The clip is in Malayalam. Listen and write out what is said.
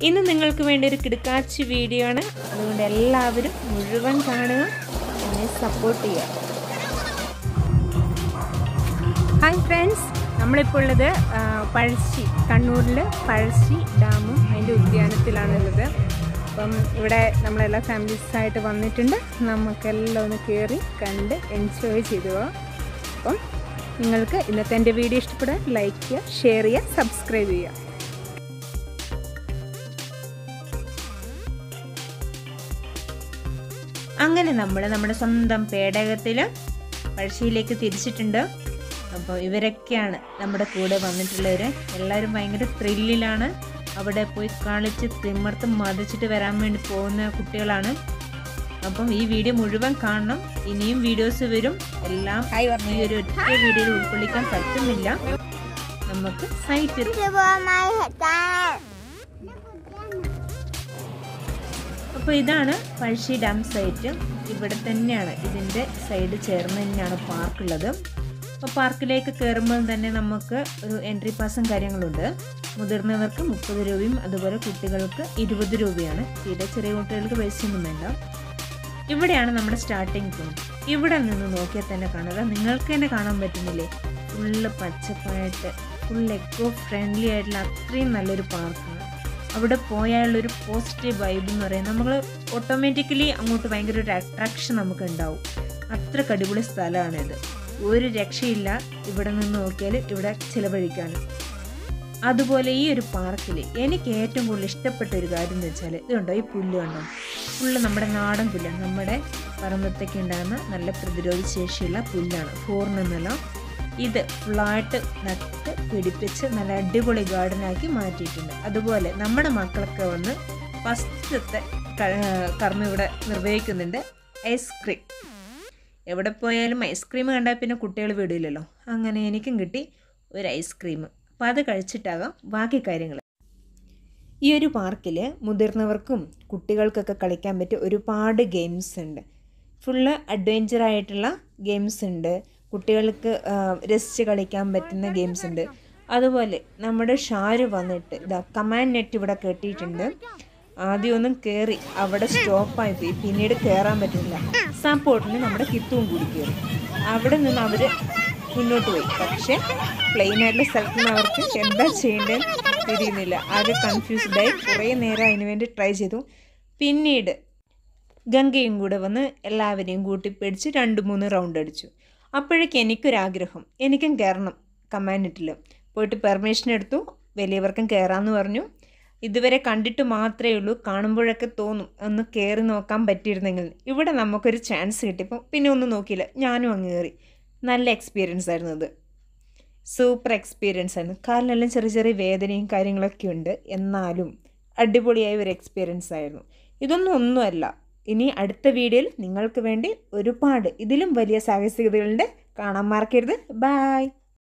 ഇന്ന് നിങ്ങൾക്ക് വേണ്ടി ഒരു കിടക്കാച്ചി വീഡിയോ ആണ് അതുകൊണ്ട് എല്ലാവരും മുഴുവൻ കാണുക എന്നെ സപ്പോർട്ട് ചെയ്യുക ഹായ് ഫ്രണ്ട്സ് നമ്മളിപ്പോൾ ഉള്ളത് ആ, പഴശ്ശി കണ്ണൂരിൽ പഴശ്ശി ഡാമും അതിൻ്റെ ഉദ്യാനത്തിലാണുള്ളത് അപ്പം ഇവിടെ നമ്മളെല്ലാ ഫാമിലീസായിട്ട് വന്നിട്ടുണ്ട് നമുക്കെല്ലാം ഒന്ന് കയറി കണ്ട് എൻജോയ് ചെയ്തു പോവാം അപ്പം നിങ്ങൾക്ക് ഇന്നത്തെ എൻ്റെ വീഡിയോ ഇഷ്ടപ്പെടാൻ ലൈക്ക് ചെയ്യുക ഷെയർ ചെയ്യുക സബ്സ്ക്രൈബ് ചെയ്യുക അങ്ങനെ നമ്മൾ നമ്മുടെ സ്വന്തം പേടകത്തിൽ പഴശ്ശിയിലേക്ക് തിരിച്ചിട്ടുണ്ട് അപ്പോൾ ഇവരൊക്കെയാണ് നമ്മുടെ കൂടെ വന്നിട്ടുള്ളവർ എല്ലാവരും ഭയങ്കര ത്രില്ലിലാണ് അവിടെ പോയി കളിച്ച് തിമ്മർത്ത് മതിച്ചിട്ട് വരാൻ വേണ്ടി പോകുന്ന കുട്ടികളാണ് അപ്പം ഈ വീഡിയോ മുഴുവൻ കാണണം ഇനിയും വീഡിയോസ് വരും എല്ലാം ഈ ഒരു ഒറ്റ വീഡിയോയിൽ ഉൾക്കൊള്ളിക്കാൻ പറ്റുന്നില്ല നമുക്ക് സൈറ്റ് അപ്പോൾ ഇതാണ് പഴശ്ശി ഡാം സൈറ്റ് ഇവിടെ തന്നെയാണ് ഇതിൻ്റെ സൈഡ് ചേർന്ന് തന്നെയാണ് പാർക്കുള്ളത് അപ്പോൾ പാർക്കിലേക്ക് കയറുമ്പോൾ തന്നെ നമുക്ക് ഒരു എൻട്രി പാസും കാര്യങ്ങളുണ്ട് മുതിർന്നവർക്ക് മുപ്പത് രൂപയും അതുപോലെ കുട്ടികൾക്ക് ഇരുപത് രൂപയാണ് തീരെ ചെറിയ കുട്ടികൾക്ക് പൈസയൊന്നും വേണ്ട ഇവിടെയാണ് നമ്മുടെ സ്റ്റാർട്ടിങ് പോയിന്റ് ഇവിടെ നിന്ന് നോക്കിയാൽ തന്നെ കാണുക നിങ്ങൾക്ക് തന്നെ കാണാൻ പറ്റുന്നില്ലേ ഫുള്ള് പച്ചപ്പായിട്ട് ഫുൾ എക്കോ ഫ്രണ്ട്ലി ആയിട്ടുള്ള അത്രയും നല്ലൊരു പാർക്കാണ് അവിടെ പോയാലുള്ളൊരു പോസിറ്റീവ് വൈബ് എന്ന് പറയുന്നത് നമ്മൾ ഓട്ടോമാറ്റിക്കലി അങ്ങോട്ട് ഭയങ്കര ഒരു അട്രാക്ഷൻ നമുക്ക് ഉണ്ടാവും അത്ര അടിപൊളി സ്ഥലമാണിത് ഒരു രക്ഷയില്ല ഇവിടെ നിന്ന് നോക്കിയാൽ ഇവിടെ ചിലവഴിക്കാനും അതുപോലെ ഈ ഒരു പാർക്കിൽ എനിക്ക് ഏറ്റവും കൂടുതൽ ഇഷ്ടപ്പെട്ട ഒരു കാര്യം എന്ന് വെച്ചാൽ ഇതുണ്ടോ ഈ പുല്ല് കണ്ടോ ഫുള്ള് നമ്മുടെ നാടൻ പുല്ലാണ് നമ്മുടെ പറമ്പത്തേക്ക് ഉണ്ടാകുന്ന നല്ല പ്രതിരോധ ശേഷിയുള്ള പുല്ലാണ് ഫോറിനെന്നല്ല ഇത് ഫുള്ളായിട്ട് നട്ട് പിടിപ്പിച്ച് നല്ല അടിപൊളി ഗാർഡനാക്കി മാറ്റിയിട്ടുണ്ട് അതുപോലെ നമ്മുടെ മക്കളൊക്കെ വന്ന് ഫസ്റ്റത്തെ കർമ്മം ഇവിടെ നിർവഹിക്കുന്നുണ്ട് ഐസ്ക്രീം എവിടെ പോയാലും ഐസ്ക്രീം കണ്ടാൽ പിന്നെ കുട്ടികൾ വിടില്ലല്ലോ അങ്ങനെ എനിക്കും കിട്ടി ഒരു ഐസ്ക്രീം അപ്പോൾ അത് കഴിച്ചിട്ടാകാം ബാക്കി കാര്യങ്ങൾ ഈ ഒരു പാർക്കിൽ മുതിർന്നവർക്കും കുട്ടികൾക്കൊക്കെ കളിക്കാൻ പറ്റിയ ഒരുപാട് ഗെയിംസ് ഉണ്ട് ഫുള്ള് അഡ്വഞ്ചർ ആയിട്ടുള്ള ഗെയിംസ് ഉണ്ട് കുട്ടികൾക്ക് ആ, രസിച്ച് കളിക്കാൻ പറ്റുന്ന ഗെയിംസ് ഉണ്ട് അതുപോലെ നമ്മുടെ ഷാരു വന്നിട്ട് ഇതാ കമാൻഡ് നെറ്റ് ഇവിടെ കെട്ടിയിട്ടുണ്ട് ആദ്യം ഒന്നും കയറി അവിടെ സ്റ്റോപ്പായി പോയി പിന്നീട് കയറാൻ പറ്റില്ല സപ്പോർട്ടിന് നമ്മുടെ കിത്തും കൂടി കയറി അവിടെ നിന്ന് അവർ മുന്നോട്ട് പോയി പക്ഷേ പ്ലെയിൻ ആയിട്ടുള്ള സ്ഥലത്ത് നിന്ന് അവർക്ക് എന്താ ചെയ്യേണ്ടതെന്ന് തിരിയുന്നില്ല ആകെ കൺഫ്യൂസ്ഡ് ആയി കുറേ നേരം അതിന് വേണ്ടി ട്രൈ ചെയ്തു പിന്നീട് ഗംഗയും കൂടെ വന്ന് എല്ലാവരെയും കൂട്ടിപ്പിടിച്ച് രണ്ട് മൂന്ന് റൗണ്ട് അടിച്ചു അപ്പോഴേക്ക് എനിക്കൊരാഗ്രഹം എനിക്കും കയറണം കമാൻഡിറ്റിൽ പോയിട്ട് പെർമിഷൻ എടുത്തു വലിയവർക്കും കയറാമെന്ന് പറഞ്ഞു ഇതുവരെ കണ്ടിട്ട് മാത്രമേ ഉള്ളൂ കാണുമ്പോഴൊക്കെ തോന്നും ഒന്ന് കയറി നോക്കാൻ പറ്റിയിരുന്നെങ്കിൽ ഇവിടെ നമുക്കൊരു ചാൻസ് കിട്ടിയപ്പോൾ പിന്നെ ഒന്നും നോക്കിയില്ല ഞാനും അങ്ങ് കയറി നല്ല എക്സ്പീരിയൻസ് ആയിരുന്നു അത് സൂപ്പർ എക്സ്പീരിയൻസ് ആയിരുന്നു കാലിനെല്ലാം ചെറിയ ചെറിയ വേദനയും കാര്യങ്ങളൊക്കെ ഉണ്ട് എന്നാലും അടിപൊളിയായ ഒരു എക്സ്പീരിയൻസ് ആയിരുന്നു ഇതൊന്നും ഒന്നുമല്ല ഇനി അടുത്ത വീഡിയോയിൽ നിങ്ങൾക്ക് വേണ്ടി ഒരുപാട് ഇതിലും വലിയ സാഹസികതകളുണ്ട് കാണാൻ മറക്കരുത് ബായ്